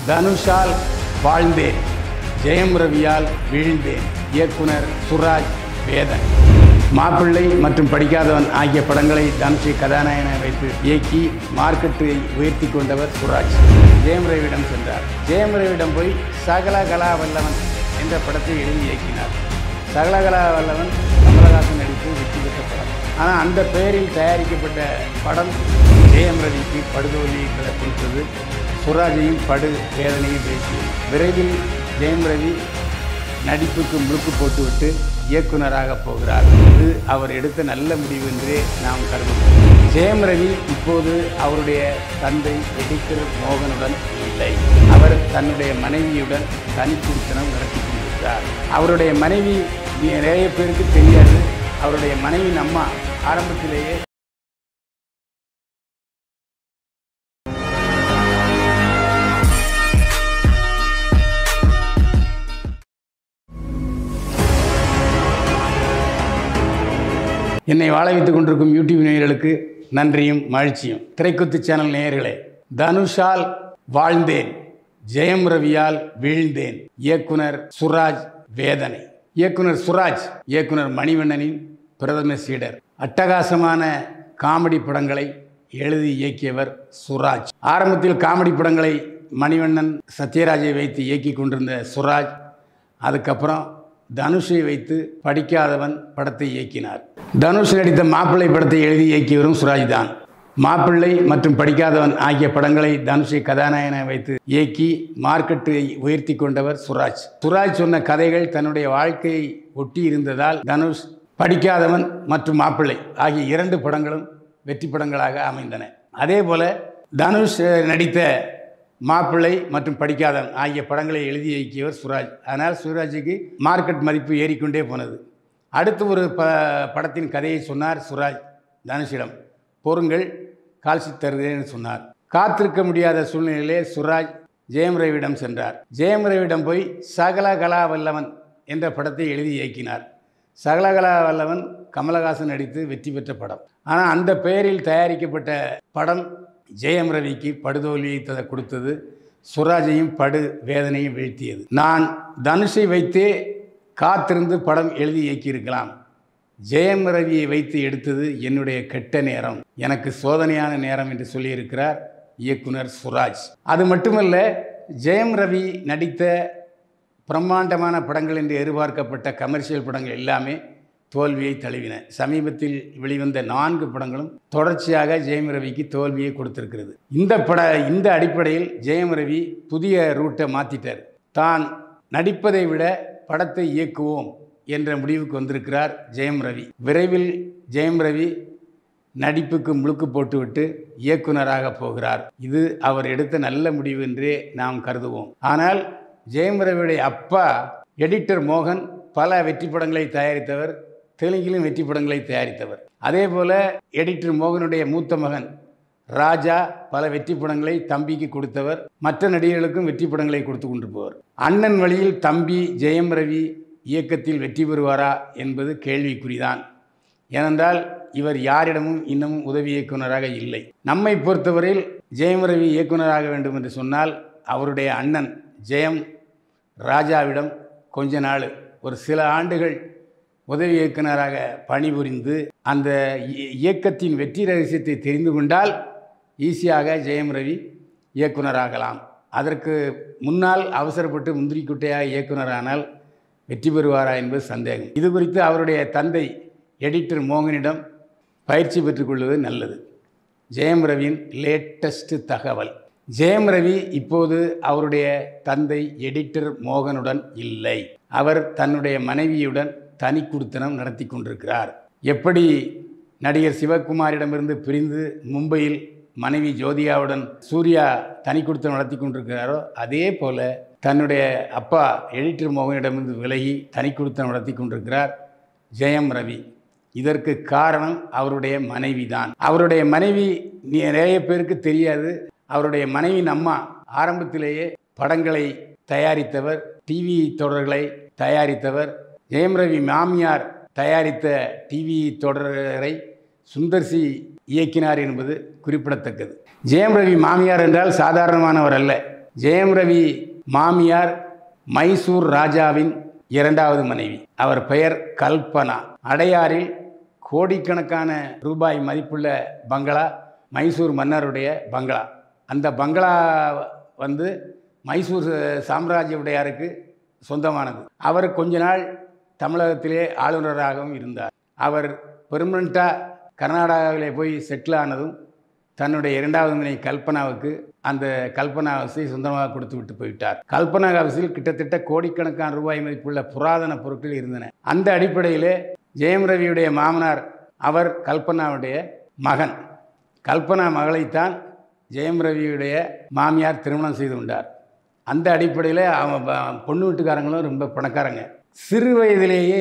தனுஷால் வாழ்ந்தேன் ஜெயம் ரவியால் வீழ்ந்தேன் இயக்குனர் சுராஜ் வேதன் மாப்பிள்ளை மற்றும் படிக்காதவன் ஆகிய படங்களை தனுஷை கதாநாயகனை வைத்து இயக்கி மார்க்கெட்டை உயர்த்தி கொண்டவர் சுராஜ் ஜெயம் ரவியிடம் சென்றார் ஜெயம் ரவியிடம் போய் சகல கலா வல்லவன் என்ற படத்தை எழுதி இயக்கினார் சகலகலா வல்லவன் கமலஹாசன் நடித்து வெற்றி பெற்ற படம் ஆனால் அந்த பெயரில் தயாரிக்கப்பட்ட படம் ஜெயம் ரவிக்கு படுதோல்விகளை கொடுத்தது சுராஜையும் படு வேதனையும் பேசியது விரைவில் ஜெயம் ரவி நடிப்புக்கு முழுக்கு போட்டுவிட்டு இயக்குனராக போகிறார் இது அவர் எடுத்த நல்ல முடிவு என்றே நாம் கருதுகிறோம் ஜெயம் ரவி இப்போது அவருடைய தந்தை எடிட்டர் மோகனுடன் இல்லை அவர் தன்னுடைய மனைவியுடன் தனிக்குடித்தனம் நடத்தி கொண்டிருக்கிறார் அவருடைய மனைவி நிறைய பேருக்கு தெரியாது அவருடைய மனைவியின் அம்மா ஆரம்பத்திலேயே என்னை வாழ வைத்துக் கொண்டிருக்கும் யூடியூப் நேயர்களுக்கு நன்றியும் மகிழ்ச்சியும் திரைக்குத்து சேனல் நேயர்களே தனுஷால் வாழ்ந்தேன் ஜெயம் ரவியால் வீழ்ந்தேன் இயக்குனர் சுராஜ் வேதனை இயக்குனர் சுராஜ் இயக்குனர் மணிவண்ணனின் பிரதம சீடர் அட்டகாசமான காமெடி படங்களை எழுதி இயக்கியவர் சுராஜ் ஆரம்பத்தில் காமெடி படங்களை மணிவண்ணன் சத்யராஜை வைத்து இயக்கி கொண்டிருந்த சுராஜ் அதுக்கப்புறம் தனுஷை வைத்து படிக்காதவன் படத்தை இயக்கினார் தனுஷ் நடித்த மாப்பிள்ளை படத்தை எழுதி இயக்கியவரும் சுராஜ் தான் மாப்பிள்ளை மற்றும் படிக்காதவன் ஆகிய படங்களை தனுஷை கதாநாயகனை வைத்து இயக்கி மார்க்கெட்டை உயர்த்தி கொண்டவர் சுராஜ் சுராஜ் சொன்ன கதைகள் தன்னுடைய வாழ்க்கையை ஒட்டி இருந்ததால் தனுஷ் படிக்காதவன் மற்றும் மாப்பிள்ளை ஆகிய இரண்டு படங்களும் வெற்றி படங்களாக அமைந்தன அதே போல தனுஷ் நடித்த மாப்பிள்ளை மற்றும் படிக்காதவன் ஆகிய படங்களை எழுதி இயக்கியவர் சுராஜ் அதனால் சுராஜுக்கு மார்க்கெட் மதிப்பு ஏறிக்கொண்டே போனது அடுத்து ஒரு ப படத்தின் கதையை சொன்னார் சுராஜ் தனுஷிடம் பொறுங்கள் கால்சி தருகிறேன்னு சொன்னார் காத்திருக்க முடியாத சூழ்நிலையிலே சுராஜ் ஜெயம் ரவியிடம் சென்றார் ஜெயம் ரவியிடம் போய் சகல கலா வல்லவன் என்ற படத்தை எழுதி இயக்கினார் சகலகலா வல்லவன் கமலஹாசன் நடித்து வெற்றி பெற்ற படம் ஆனால் அந்த பெயரில் தயாரிக்கப்பட்ட படம் ஜெயம் ரவிக்கு படுதோல்வியை த கொடுத்தது சுராஜையும் படு வேதனையும் வீழ்த்தியது நான் தனுஷை வைத்தே காத்திருந்து படம் எழுதி இயக்கியிருக்கலாம் ஜெயம் ரவியை வைத்து எடுத்தது என்னுடைய கெட்ட நேரம் எனக்கு சோதனையான நேரம் என்று சொல்லியிருக்கிறார் இயக்குனர் சுராஜ் அது மட்டுமல்ல ஜெயம் ரவி நடித்த பிரம்மாண்டமான படங்கள் என்று எதிர்பார்க்கப்பட்ட கமர்ஷியல் படங்கள் எல்லாமே தோல்வியை தழுவின சமீபத்தில் வெளிவந்த நான்கு படங்களும் தொடர்ச்சியாக ஜெயம் ரவிக்கு தோல்வியை கொடுத்திருக்கிறது இந்த பட இந்த அடிப்படையில் ஜெயம் ரவி புதிய ரூட்டை மாற்றிட்டார் தான் நடிப்பதை விட படத்தை இயக்குவோம் என்ற முடிவுக்கு வந்திருக்கிறார் ஜெயம் ரவி விரைவில் ஜெயம் ரவி நடிப்புக்கு முழுக்கு போட்டுவிட்டு இயக்குனராக போகிறார் இது அவர் எடுத்த நல்ல முடிவு என்றே நாம் கருதுவோம் ஆனால் ஜெயம் ரவியுடைய அப்பா எடிட்டர் மோகன் பல வெற்றி படங்களை தயாரித்தவர் தெலுங்கிலும் வெற்றி படங்களை தயாரித்தவர் அதே போல எடிட்டர் மோகனுடைய மூத்த மகன் ராஜா பல வெற்றி படங்களை தம்பிக்கு கொடுத்தவர் மற்ற நடிகர்களுக்கும் வெற்றி படங்களை கொடுத்து கொண்டு போவார் அண்ணன் வழியில் தம்பி ஜெயம் ரவி இயக்கத்தில் வெற்றி பெறுவாரா என்பது கேள்விக்குறிதான் ஏனென்றால் இவர் யாரிடமும் இன்னமும் உதவி இயக்குனராக இல்லை நம்மை பொறுத்தவரையில் ஜெயம் ரவி இயக்குனராக வேண்டும் என்று சொன்னால் அவருடைய அண்ணன் ஜெயம் ராஜாவிடம் கொஞ்ச நாள் ஒரு சில ஆண்டுகள் உதவி இயக்குனராக பணிபுரிந்து அந்த இ- இயக்கத்தின் வெற்றி ரகசியத்தை தெரிந்து கொண்டால் ஈஸியாக ஜெயம் ரவி இயக்குனராகலாம் அதற்கு முன்னால் அவசரப்பட்டு முந்திரி குட்டையாக இயக்குனரானால் வெற்றி பெறுவாரா என்பது சந்தேகம் இது குறித்து அவருடைய தந்தை எடிட்டர் மோகனிடம் பயிற்சி பெற்றுக்கொள்வது நல்லது ஜெயம் ரவியின் லேட்டஸ்ட் தகவல் ஜெயம் ரவி இப்போது அவருடைய தந்தை எடிட்டர் மோகனுடன் இல்லை அவர் தன்னுடைய மனைவியுடன் தனி குடித்தனம் நடத்தி கொண்டிருக்கிறார் எப்படி நடிகர் சிவகுமாரிடமிருந்து பிரிந்து மும்பையில் மனைவி ஜோதியாவுடன் சூர்யா தனி குடித்தனம் நடத்தி கொண்டிருக்கிறாரோ அதே போல தன்னுடைய அப்பா எடிட்டர் மோகனிடமிருந்து விலகி தனி குடித்தனம் நடத்தி கொண்டிருக்கிறார் ஜெயம் ரவி இதற்கு காரணம் அவருடைய மனைவி தான் அவருடைய மனைவி நி- நிறைய பேருக்கு தெரியாது அவருடைய மனைவியின் அம்மா ஆரம்பத்திலேயே படங்களை தயாரித்தவர் டிவி தொடர்களை தயாரித்தவர் ஜெயம் ரவி மாமியார் தயாரித்த டிவி தொடரை சுந்தர்சி இயக்கினார் என்பது குறிப்பிடத்தக்கது ஜெயம் ரவி மாமியார் என்றால் சாதாரணமானவர் அல்ல ஜெயம் ரவி மாமியார் மைசூர் ராஜாவின் இரண்டாவது மனைவி அவர் பெயர் கல்பனா அடையாறில் கோடிக்கணக்கான ரூபாய் மதிப்புள்ள பங்களா மைசூர் மன்னருடைய பங்களா அந்த பங்களா வந்து மைசூர் சாம்ராஜ்ய உடையாருக்கு சொந்தமானது அவர் கொஞ்ச நாள் தமிழகத்திலே ஆளுநராகவும் இருந்தார் அவர் பெர்மனண்ட்டாக கர்நாடகாவிலே போய் செட்டில் ஆனதும் தன்னுடைய இரண்டாவது மனைவி கல்பனாவுக்கு அந்த கல்பனா ஹவுஸை சொந்தமாக கொடுத்து விட்டு போய்விட்டார் கல்பனா ஹவுஸில் கிட்டத்தட்ட கோடிக்கணக்கான ரூபாய் மதிப்புள்ள புராதன பொருட்கள் இருந்தன அந்த அடிப்படையிலே ஜெயம் ரவியுடைய மாமனார் அவர் கல்பனாவுடைய மகன் கல்பனா மகளைத்தான் ஜெயம் ரவியுடைய மாமியார் திருமணம் செய்து கொண்டார் அந்த அடிப்படையில் அவன் ப- பொண்ணு வீட்டுக்காரங்களும் ரொம்ப பணக்காரங்க சிறு வயதிலேயே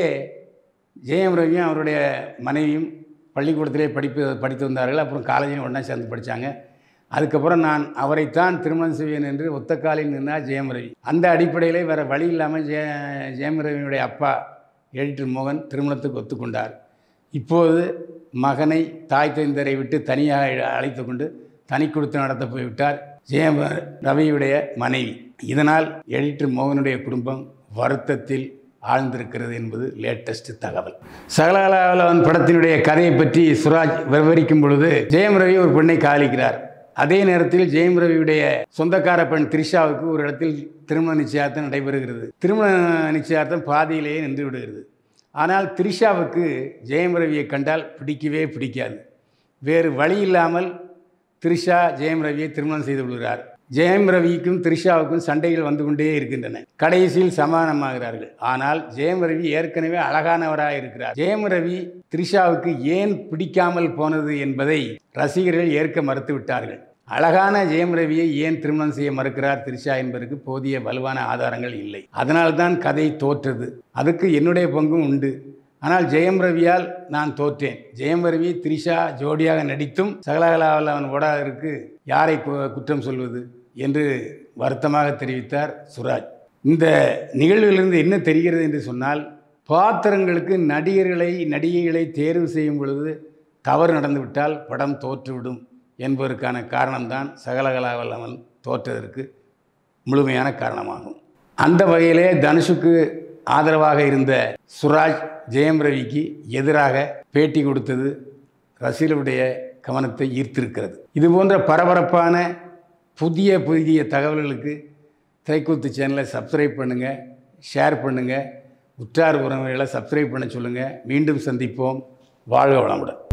ஜெயம் ரவியும் அவருடைய மனைவியும் பள்ளிக்கூடத்திலே படிப்பு படித்து வந்தார்கள் அப்புறம் காலேஜிலும் ஒன்றா சேர்ந்து படித்தாங்க அதுக்கப்புறம் நான் அவரைத்தான் திருமணம் செய்வேன் என்று ஒத்த காலில் நின்றார் ஜெயம் ரவி அந்த அடிப்படையிலே வேறு வழி இல்லாமல் ஜெய ஜெயம் ரவியினுடைய அப்பா எடிட்டர் மோகன் திருமணத்துக்கு ஒத்துக்கொண்டார் இப்போது மகனை தாய் தந்தரை விட்டு தனியாக அழைத்து கொண்டு தனி கொடுத்து நடத்த போய்விட்டார் ஜெயம் ரவியுடைய மனைவி இதனால் எடிட்டர் மோகனுடைய குடும்பம் வருத்தத்தில் ஆழ்ந்திருக்கிறது என்பது லேட்டஸ்ட் தகவல் சகலகலாவலவன் படத்தினுடைய கதையை பற்றி சுராஜ் விவரிக்கும் பொழுது ஜெயம் ரவி ஒரு பெண்ணை காதலிக்கிறார் அதே நேரத்தில் ஜெயம் ரவியுடைய சொந்தக்கார பெண் த்ரிஷாவுக்கு ஒரு இடத்தில் திருமண நிச்சயார்த்தம் நடைபெறுகிறது திருமண நிச்சயார்த்தம் பாதியிலேயே நின்று விடுகிறது ஆனால் த்ரிஷாவுக்கு ஜெயம் ரவியை கண்டால் பிடிக்கவே பிடிக்காது வேறு வழி இல்லாமல் த்ரிஷா ஜெயம் ரவியை திருமணம் செய்து கொள்கிறார் ஜெயம் ரவிக்கும் த்ரிஷாவுக்கும் சண்டைகள் வந்து கொண்டே இருக்கின்றன கடைசியில் சமாதானமாகிறார்கள் ஆனால் ஜெயம் ரவி ஏற்கனவே அழகானவராக இருக்கிறார் ஜெயம் ரவி த்ரிஷாவுக்கு ஏன் பிடிக்காமல் போனது என்பதை ரசிகர்கள் ஏற்க மறுத்து விட்டார்கள் அழகான ஜெயம் ரவியை ஏன் திருமணம் செய்ய மறுக்கிறார் த்ரிஷா என்பதற்கு போதிய வலுவான ஆதாரங்கள் இல்லை அதனால்தான் கதை தோற்றது அதுக்கு என்னுடைய பங்கும் உண்டு ஆனால் ஜெயம் ரவியால் நான் தோற்றேன் ஜெயம் ரவி த்ரிஷா ஜோடியாக நடித்தும் சகலகலாவில் அவன் ஓடாதற்கு யாரை கு- குற்றம் சொல்வது என்று வருத்தமாக தெரிவித்தார் சுராஜ் இந்த நிகழ்விலிருந்து என்ன தெரிகிறது என்று சொன்னால் பாத்திரங்களுக்கு நடிகர்களை நடிகைகளை தேர்வு செய்யும் பொழுது தவறு நடந்துவிட்டால் படம் தோற்றுவிடும் என்பதற்கான காரணம்தான் சகலகலாவில் அவன் தோற்றதற்கு முழுமையான காரணமாகும் அந்த வகையிலே தனுஷுக்கு ஆதரவாக இருந்த சுராஜ் ஜெயம் ரவிக்கு எதிராக பேட்டி கொடுத்தது ரசிகர்களுடைய கவனத்தை ஈர்த்திருக்கிறது இது போன்ற பரபரப்பான புதிய புதிய தகவல்களுக்கு திரைக்கூத்து சேனலை சப்ஸ்கிரைப் பண்ணுங்கள் ஷேர் பண்ணுங்கள் உற்றார் உறவுகளை சப்ஸ்கிரைப் பண்ண சொல்லுங்கள் மீண்டும் சந்திப்போம் வாழ்க வளமுடன்